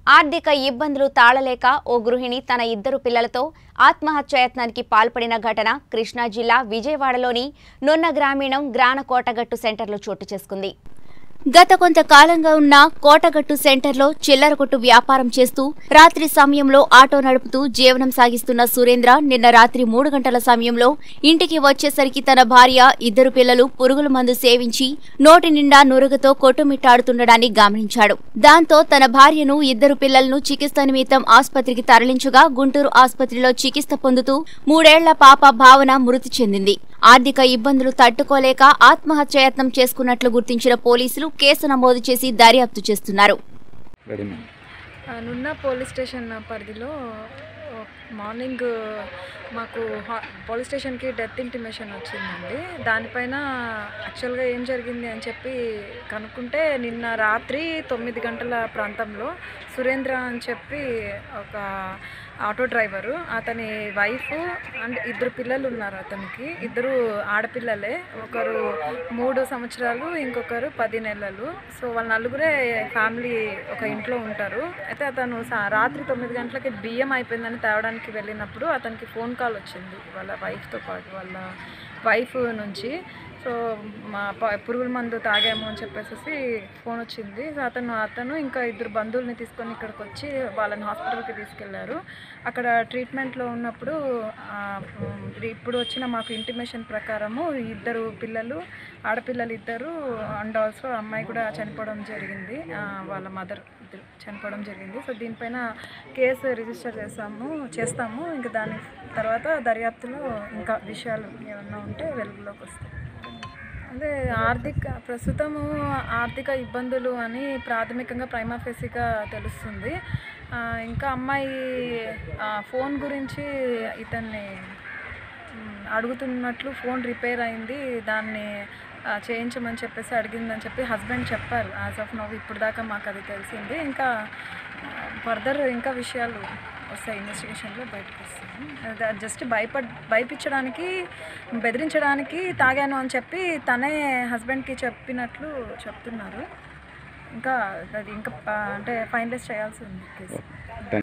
ఆర్థిక ఇబ్బందులు తాళలేక ఓ గృహిణి తన ఇద్దరు పిల్లలతో ఆత్మహత్యాయత్నానికి పాల్పడిన ఘటన కృష్ణా జిల్లా విజయవాడలోని నున్న గ్రామీణం గ్రాన కోటగట్టు సెంటర్లో చోటు చేసుకుంది గత కొంతకాలంగా ఉన్న కోటగట్టు సెంటర్లో చిల్లర కొట్టు వ్యాపారం చేస్తూ రాత్రి సమయంలో ఆటో నడుపుతూ జీవనం సాగిస్తున్న సురేంద్ర నిన్న రాత్రి మూడు గంటల సమయంలో ఇంటికి వచ్చేసరికి తన భార్య ఇద్దరు పిల్లలు పురుగుల మందు సేవించి నోటి నిండా నురుగతో కొట్టుమిట్టాడుతుండడాన్ని గమనించాడు దాంతో తన భార్యను ఇద్దరు పిల్లలను చికిత్స నిమిత్తం ఆసుపత్రికి తరలించగా గుంటూరు ఆసుపత్రిలో చికిత్స పొందుతూ మూడేళ్ల పాప భావన మృతి చెందింది ఆర్థిక ఇబ్బందులు తట్టుకోలేక ఆత్మహత్యాయత్నం చేసుకున్నట్లు గుర్తించిన పోలీసులు కేసు నమోదు చేసి దర్యాప్తు చేస్తున్నారు రెడీ మ్యామ్ ఆ, నున్న పోలీస్ స్టేషన్ పరిధిలో ఓ, మార్నింగ్ మాకు హా- పోలీస్ స్టేషన్కి డెత్ ఇంటిమేషన్ వచ్చిందండి దానిపైన యాక్చువల్గా ఏం జరిగింది అని చెప్పి కనుక్కుంటే నిన్న రాత్రి తొమ్మిది గంటల ప్రాంతంలో సురేంద్ర అని చెప్పి ఒక ఆటో డ్రైవరు అతని వైఫ్ అండ్ ఇద్దరు పిల్లలు ఉన్నారు అతనికి ఇద్దరు ఆడపిల్లలే ఒకరు మూడు సంవత్సరాలు ఇంకొకరు పది నెలలు సో వాళ్ళ నలుగురే ఫ్యామిలీ ఒక ఇంట్లో ఉంటారు అయితే అతను సా- రాత్రి తొమ్మిది గంటలకి బియ్యం అయిపోయిందని తేవడానికి వెళ్ళినప్పుడు అతనికి ఫోన్ కాల్ వచ్చింది వాళ్ళ వైఫ్తో పాటు వాళ్ళ వైఫ్ నుంచి సో మా ప- పురుగుల మందు తాగాము అని చెప్పేసి ఫోన్ వచ్చింది సో అతను అతను ఇంకా ఇద్దరు బంధువుల్ని తీసుకొని ఇక్కడికి వచ్చి వాళ్ళని హాస్పిటల్కి తీసుకెళ్లారు అక్కడ ట్రీట్మెంట్లో ఉన్నప్పుడు ఆ, ఉమ్, ఇప్పుడు వచ్చిన మాకు ఇంటిమేషన్ ప్రకారము ఇద్దరు పిల్లలు ఆడపిల్లలు ఇద్దరు అండ్ ఆల్సో అమ్మాయి కూడా చనిపోవడం జరిగింది ఆ, వాళ్ళ మదర్ చనిపోవడం జరిగింది సో దీనిపైన కేసు రిజిస్టర్ చేస్తాము చేస్తాము ఇంకా దాని తర్వాత దర్యాప్తులో ఇంకా విషయాలు ఏమన్నా ఉంటే వెలుగులోకి వస్తాయి అదే ఆర్థిక ప్రస్తుతము ఆర్థిక ఇబ్బందులు అని ప్రాథమికంగా ప్రైమాఫేసిగా తెలుస్తుంది ఆ, ఇంకా అమ్మాయి ఆ, ఫోన్ గురించి ఇతన్ని మ్, అడుగుతున్నట్లు ఫోన్ రిపేర్ అయింది దాన్ని ఆ, చేయించమని చెప్పేసి అడిగిందని చెప్పి హస్బెండ్ చెప్పారు యాజ్ ఆఫ్ నవ్ ఇప్పుడు దాకా మాకు అది తెలిసింది ఇంకా ఫర్దర్ ఇంకా విషయాలు వస్తాయి ఇన్వెస్టిగేషన్లో బయటకు వస్తాయి జస్ట్ భయపడ్ భయపించడానికి బెదిరించడానికి తాగాను అని చెప్పి తనే హస్బెండ్కి చెప్పినట్లు చెప్తున్నారు ఇంకా అది ఇంకా ఆ, అంటే ఫైనలైజ్ చేయాల్సి ఉంది కేసు